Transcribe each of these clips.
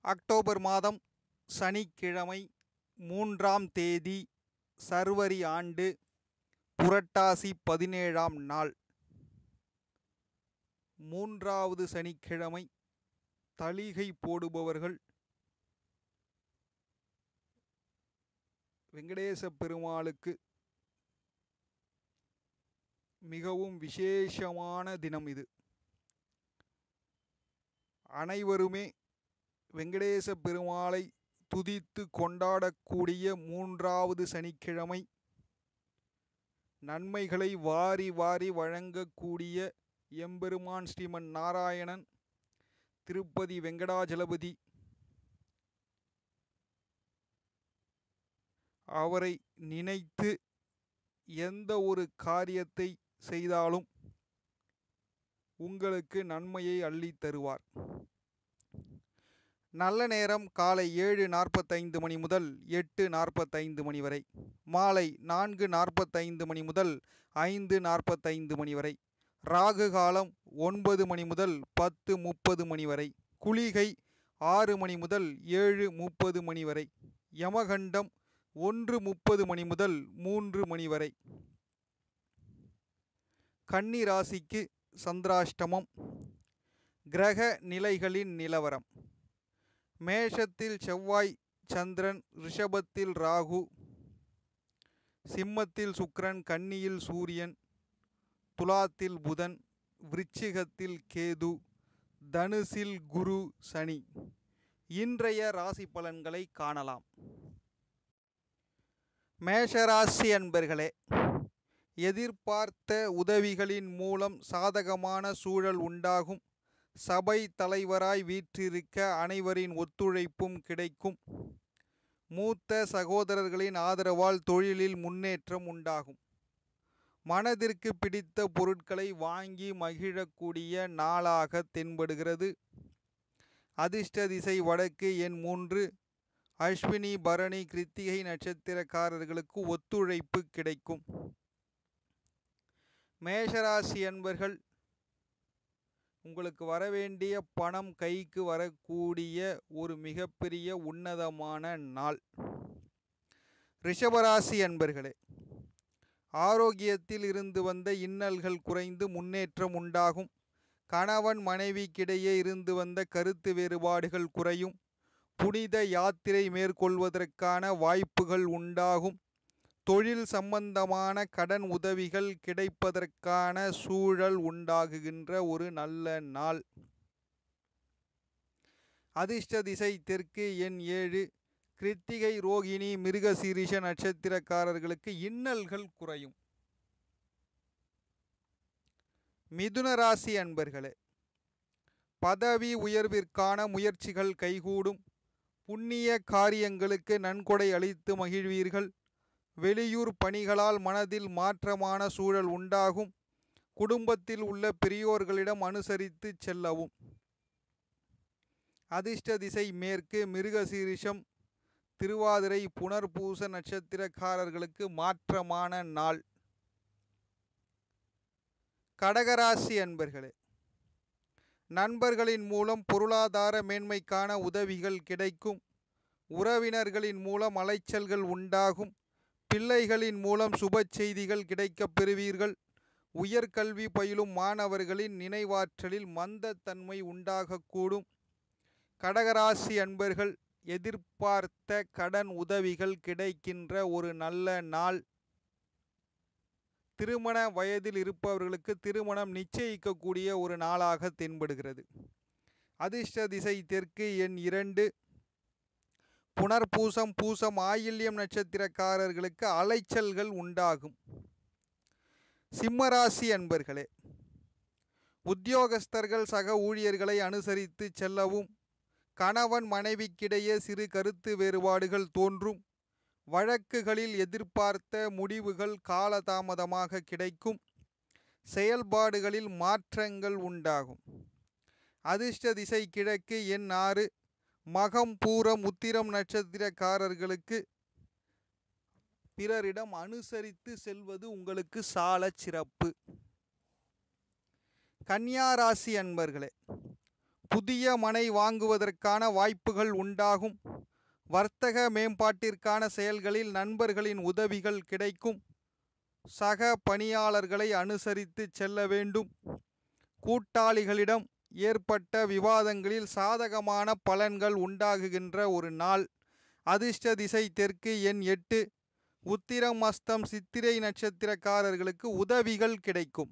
October மாதம் சனிக்கிழமை மூன்றாம் தேதி சர்வரி ஆண்டு புரட்டாசி பதினேழாம் நாள் மூன்றாவது சனிக்கிழமை தளிகை போடுபவர்கள் வெங்கடேச பெருமாளுக்கு மிகவும் விசேஷமான தினம் இது அனைவருமே வெங்கடேச பெருமாளை துதித்து கொண்டாடக்கூடிய மூன்றாவது சனிக்கிழமை நன்மைகளை வாரி வாரி வழங்கக்கூடிய எம்பெருமான் ஸ்ரீமன் நாராயணன் திருப்பதி வெங்கடாஜலபதி அவரை நினைத்து எந்த ஒரு காரியத்தை செய்தாலும் உங்களுக்கு நன்மையை அள்ளித் தருவார் நல்ல நேரம் காலை ஏழு நாற்பத்தைந்து மணி முதல் எட்டு நாற்பத்தைந்து மணி வரை மாலை நான்கு நாற்பத்தைந்து மணி முதல் ஐந்து நாற்பத்தைந்து மணி வரை ராகு காலம் ஒன்பது மணி முதல் பத்து முப்பது மணி வரை குளிகை ஆறு மணி முதல் ஏழு முப்பது மணி வரை யமகண்டம் ஒன்று முப்பது மணி முதல் மூன்று மணி வரை கன்னி ராசிக்கு சந்திராஷ்டமம் கிரக நிலைகளின் நிலவரம் மேஷத்தில் செவ்வாய் சந்திரன் ரிஷபத்தில் ராகு சிம்மத்தில் சுக்கிரன் கன்னியில் சூரியன் துலாத்தில் புதன் விருச்சிகத்தில் கேது தனுசில் குரு சனி இன்றைய ராசி பலன்களை காணலாம் மேஷராசி அன்பர்களே எதிர்பார்த்த உதவிகளின் மூலம் சாதகமான சூழல் உண்டாகும் சபை தலைவராய் வீற்றிருக்க அனைவரின் ஒத்துழைப்பும் கிடைக்கும் மூத்த சகோதரர்களின் ஆதரவால் தொழிலில் முன்னேற்றம் உண்டாகும் மனதிற்கு பிடித்த பொருட்களை வாங்கி மகிழக்கூடிய நாளாக தென்படுகிறது அதிர்ஷ்ட திசை வடக்கு எண் மூன்று அஸ்வினி பரணி கிருத்திகை நட்சத்திரக்காரர்களுக்கு ஒத்துழைப்பு கிடைக்கும் மேஷராசி அன்பர்கள் உங்களுக்கு வரவேண்டிய பணம் கைக்கு வரக்கூடிய ஒரு மிகப்பெரிய உன்னதமான நாள் ரிஷபராசி அன்பர்களே ஆரோக்கியத்தில் இருந்து வந்த இன்னல்கள் குறைந்து முன்னேற்றம் உண்டாகும் கணவன் மனைவிக்கிடையே இருந்து வந்த கருத்து வேறுபாடுகள் குறையும் புனித யாத்திரை மேற்கொள்வதற்கான வாய்ப்புகள் உண்டாகும் தொழில் சம்பந்தமான கடன் உதவிகள் கிடைப்பதற்கான சூழல் உண்டாகுகின்ற ஒரு நல்ல நாள் அதிர்ஷ்ட திசை தெற்கு எண் ஏழு கிருத்திகை ரோகிணி மிருகசீரிஷ நட்சத்திரக்காரர்களுக்கு இன்னல்கள் குறையும் மிதுன ராசி அன்பர்களே பதவி உயர்விற்கான முயற்சிகள் கைகூடும் புண்ணிய காரியங்களுக்கு நன்கொடை அளித்து மகிழ்வீர்கள் வெளியூர் பணிகளால் மனதில் மாற்றமான சூழல் உண்டாகும் குடும்பத்தில் உள்ள பெரியோர்களிடம் அனுசரித்து செல்லவும் அதிர்ஷ்ட திசை மேற்கு மிருகசீரிஷம் திருவாதிரை புனர்பூச நட்சத்திரக்காரர்களுக்கு மாற்றமான நாள் கடகராசி அன்பர்களே நண்பர்களின் மூலம் பொருளாதார மேன்மைக்கான உதவிகள் கிடைக்கும் உறவினர்களின் மூலம் அலைச்சல்கள் உண்டாகும் பிள்ளைகளின் மூலம் சுப செய்திகள் கிடைக்கப் பெறுவீர்கள் உயர்கல்வி பயிலும் மாணவர்களின் நினைவாற்றலில் மந்தத்தன்மை உண்டாகக்கூடும் கடகராசி அன்பர்கள் எதிர்பார்த்த கடன் உதவிகள் கிடைக்கின்ற ஒரு நல்ல நாள் திருமண வயதில் இருப்பவர்களுக்கு திருமணம் நிச்சயிக்கக்கூடிய ஒரு நாளாக தென்படுகிறது அதிர்ஷ்ட திசை தெற்கு எண் இரண்டு புனர்பூசம் பூசம் ஆயில்யம் நட்சத்திரக்காரர்களுக்கு அலைச்சல்கள் உண்டாகும் சிம்மராசி அன்பர்களே உத்தியோகஸ்தர்கள் சக ஊழியர்களை அனுசரித்து செல்லவும் கணவன் மனைவிக்கிடையே சிறு கருத்து வேறுபாடுகள் தோன்றும் வழக்குகளில் எதிர்பார்த்த முடிவுகள் காலதாமதமாக கிடைக்கும் செயல்பாடுகளில் மாற்றங்கள் உண்டாகும் அதிர்ஷ்ட திசை கிழக்கு எண் ஆறு மகம் பூரம் உத்திரம் நட்சத்திரக்காரர்களுக்கு பிறரிடம் அனுசரித்து செல்வது உங்களுக்கு சாலச் சிறப்பு கன்னியா ராசி அன்பர்களே புதிய மனை வாங்குவதற்கான வாய்ப்புகள் உண்டாகும் வர்த்தக மேம்பாட்டிற்கான செயல்களில் நண்பர்களின் உதவிகள் கிடைக்கும் சக பணியாளர்களை அனுசரித்து செல்ல வேண்டும் கூட்டாளிகளிடம் ஏற்பட்ட விவாதங்களில் சாதகமான பலன்கள் உண்டாகுகின்ற ஒரு நாள் அதிர்ஷ்ட திசை தெற்கு எண் எட்டு உத்திரம் அஸ்தம் சித்திரை நட்சத்திரக்காரர்களுக்கு உதவிகள் கிடைக்கும்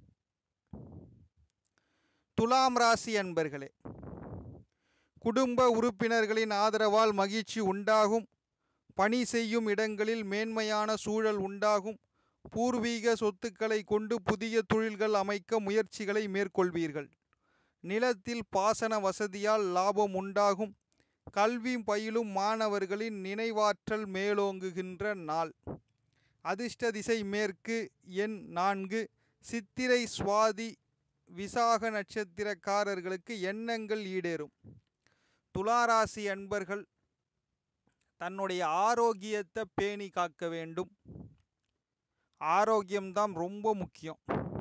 துலாம் ராசி அன்பர்களே குடும்ப உறுப்பினர்களின் ஆதரவால் மகிழ்ச்சி உண்டாகும் பணி செய்யும் இடங்களில் மேன்மையான சூழல் உண்டாகும் பூர்வீக சொத்துக்களை கொண்டு புதிய தொழில்கள் அமைக்க முயற்சிகளை மேற்கொள்வீர்கள் நிலத்தில் பாசன வசதியால் லாபம் உண்டாகும் கல்வி பயிலும் மாணவர்களின் நினைவாற்றல் மேலோங்குகின்ற நாள் அதிர்ஷ்ட திசை மேற்கு எண் நான்கு சித்திரை சுவாதி விசாக நட்சத்திரக்காரர்களுக்கு எண்ணங்கள் ஈடேறும் துளாராசி அன்பர்கள் தன்னுடைய ஆரோக்கியத்தை பேணி காக்க வேண்டும் ஆரோக்கியம்தான் ரொம்ப முக்கியம்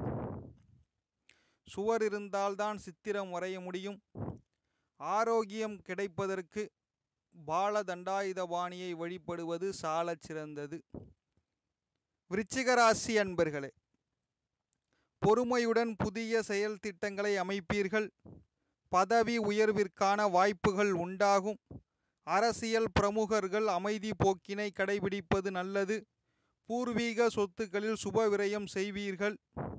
சுவர் இருந்தால்தான் சித்திரம் வரைய முடியும் ஆரோக்கியம் கிடைப்பதற்கு பால தண்டாயுதபாணியை வழிபடுவது சாலச் சிறந்தது விருச்சிக ராசி அன்பர்களே பொறுமையுடன் புதிய செயல் திட்டங்களை அமைப்பீர்கள் பதவி உயர்விற்கான வாய்ப்புகள் உண்டாகும் அரசியல் பிரமுகர்கள் அமைதி போக்கினை கடைபிடிப்பது நல்லது பூர்வீக சொத்துக்களில் சுப விரயம் செய்வீர்கள்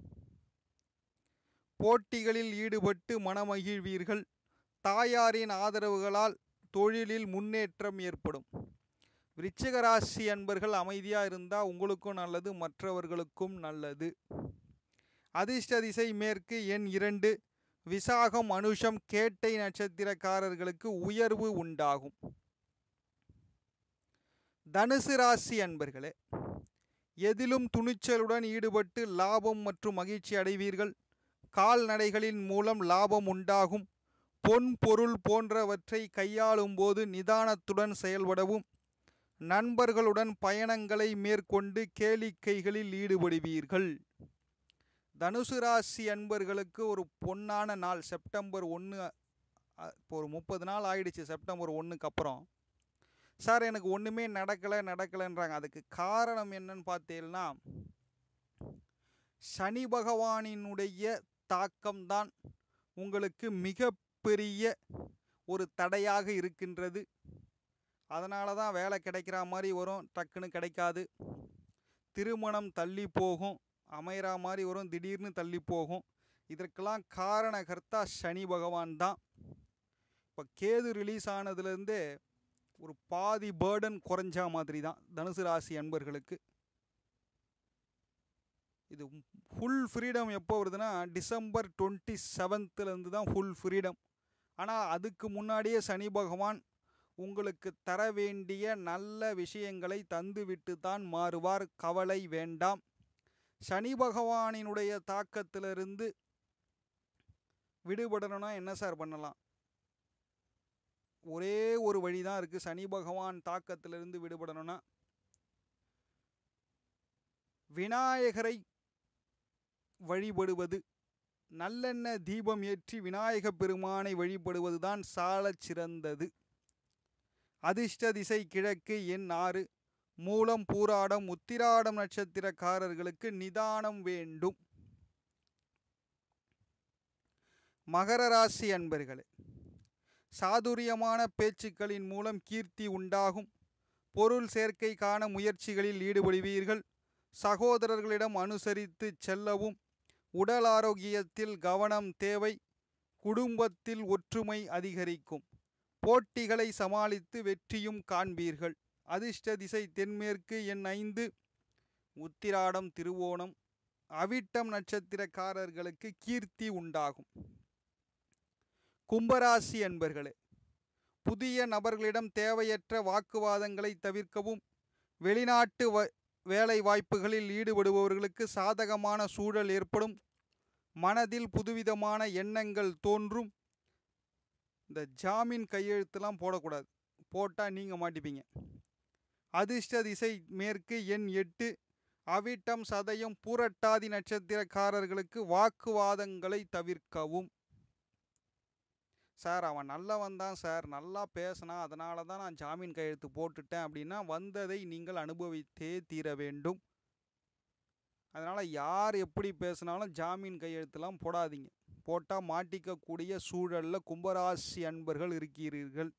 போட்டிகளில் ஈடுபட்டு மனமகிழ்வீர்கள் தாயாரின் ஆதரவுகளால் தொழிலில் முன்னேற்றம் ஏற்படும் விருச்சிக ராசி அன்பர்கள் அமைதியாக இருந்தால் உங்களுக்கும் நல்லது மற்றவர்களுக்கும் நல்லது அதிர்ஷ்ட திசை மேற்கு எண் இரண்டு விசாகம் அனுஷம் கேட்டை நட்சத்திரக்காரர்களுக்கு உயர்வு உண்டாகும் தனுசு ராசி அன்பர்களே எதிலும் துணிச்சலுடன் ஈடுபட்டு லாபம் மற்றும் மகிழ்ச்சி அடைவீர்கள் கால்நடைகளின் மூலம் லாபம் உண்டாகும் பொன் பொருள் போன்றவற்றை கையாளும் போது நிதானத்துடன் செயல்படவும் நண்பர்களுடன் பயணங்களை மேற்கொண்டு கேளிக்கைகளில் ஈடுபடுவீர்கள் தனுசு ராசி அன்பர்களுக்கு ஒரு பொன்னான நாள் செப்டம்பர் ஒன்று இப்போ ஒரு முப்பது நாள் ஆயிடுச்சு செப்டம்பர் ஒன்றுக்கு அப்புறம் சார் எனக்கு ஒன்றுமே நடக்கலை நடக்கலைன்றாங்க அதுக்கு காரணம் என்னன்னு பார்த்தீங்கன்னா சனி பகவானினுடைய தாக்கம்தான் உங்களுக்கு மிகப்பெரிய ஒரு தடையாக இருக்கின்றது அதனால தான் வேலை கிடைக்கிற மாதிரி வரும் டக்குன்னு கிடைக்காது திருமணம் தள்ளி போகும் அமைகிற மாதிரி வரும் திடீர்னு தள்ளி போகும் இதற்கெல்லாம் காரணகர்த்தா சனி பகவான் தான் இப்போ கேது ரிலீஸ் ஆனதுலேருந்தே ஒரு பாதி பேர்டன் குறைஞ்சா மாதிரி தான் தனுசு ராசி அன்பர்களுக்கு இது ஃபுல் ஃப்ரீடம் எப்போ வருதுன்னா டிசம்பர் டுவெண்ட்டி செவன்த்துலேருந்து தான் ஃபுல் ஃப்ரீடம் ஆனால் அதுக்கு முன்னாடியே சனி பகவான் உங்களுக்கு தர வேண்டிய நல்ல விஷயங்களை தந்துவிட்டு தான் மாறுவார் கவலை வேண்டாம் சனி பகவானினுடைய தாக்கத்திலிருந்து விடுபடணும்னா என்ன சார் பண்ணலாம் ஒரே ஒரு வழி தான் இருக்குது சனி பகவான் தாக்கத்திலிருந்து விடுபடணும்னா விநாயகரை வழிபடுவது நல்லெண்ண தீபம் ஏற்றி விநாயக பெருமானை வழிபடுவது தான் சாலச் சிறந்தது அதிர்ஷ்ட திசை கிழக்கு எண் ஆறு மூலம் பூராடம் உத்திராடம் நட்சத்திரக்காரர்களுக்கு நிதானம் வேண்டும் மகர ராசி அன்பர்களே சாதுரியமான பேச்சுக்களின் மூலம் கீர்த்தி உண்டாகும் பொருள் சேர்க்கைக்கான முயற்சிகளில் ஈடுபடுவீர்கள் சகோதரர்களிடம் அனுசரித்து செல்லவும் உடல் ஆரோக்கியத்தில் கவனம் தேவை குடும்பத்தில் ஒற்றுமை அதிகரிக்கும் போட்டிகளை சமாளித்து வெற்றியும் காண்பீர்கள் அதிர்ஷ்ட திசை தென்மேற்கு எண் ஐந்து உத்திராடம் திருவோணம் அவிட்டம் நட்சத்திரக்காரர்களுக்கு கீர்த்தி உண்டாகும் கும்பராசி அன்பர்களே புதிய நபர்களிடம் தேவையற்ற வாக்குவாதங்களை தவிர்க்கவும் வெளிநாட்டு வ வேலை வாய்ப்புகளில் ஈடுபடுபவர்களுக்கு சாதகமான சூழல் ஏற்படும் மனதில் புதுவிதமான எண்ணங்கள் தோன்றும் இந்த ஜாமீன் கையெழுத்துலாம் போடக்கூடாது போட்டால் நீங்கள் மாட்டிப்பீங்க அதிர்ஷ்ட திசை மேற்கு எண் எட்டு அவிட்டம் சதயம் பூரட்டாதி நட்சத்திரக்காரர்களுக்கு வாக்குவாதங்களை தவிர்க்கவும் சார் அவன் நல்லவன் தான் சார் நல்லா பேசினான் அதனால தான் நான் ஜாமீன் கையெழுத்து போட்டுட்டேன் அப்படின்னா வந்ததை நீங்கள் அனுபவித்தே தீர வேண்டும் அதனால் யார் எப்படி பேசினாலும் ஜாமீன் கையெழுத்துலாம் போடாதீங்க போட்டால் மாட்டிக்கக்கூடிய சூழலில் கும்பராசி அன்பர்கள் இருக்கிறீர்கள்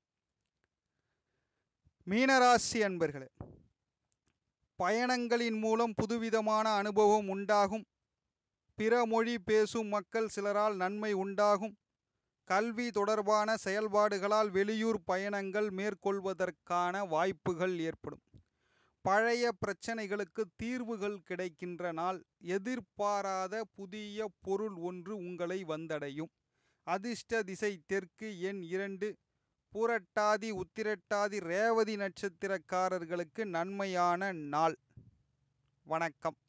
மீனராசி அன்பர்களே பயணங்களின் மூலம் புதுவிதமான அனுபவம் உண்டாகும் பிற மொழி பேசும் மக்கள் சிலரால் நன்மை உண்டாகும் கல்வி தொடர்பான செயல்பாடுகளால் வெளியூர் பயணங்கள் மேற்கொள்வதற்கான வாய்ப்புகள் ஏற்படும் பழைய பிரச்சனைகளுக்கு தீர்வுகள் கிடைக்கின்ற நாள் எதிர்பாராத புதிய பொருள் ஒன்று உங்களை வந்தடையும் அதிர்ஷ்ட திசை தெற்கு எண் இரண்டு பூரட்டாதி உத்திரட்டாதி ரேவதி நட்சத்திரக்காரர்களுக்கு நன்மையான நாள் வணக்கம்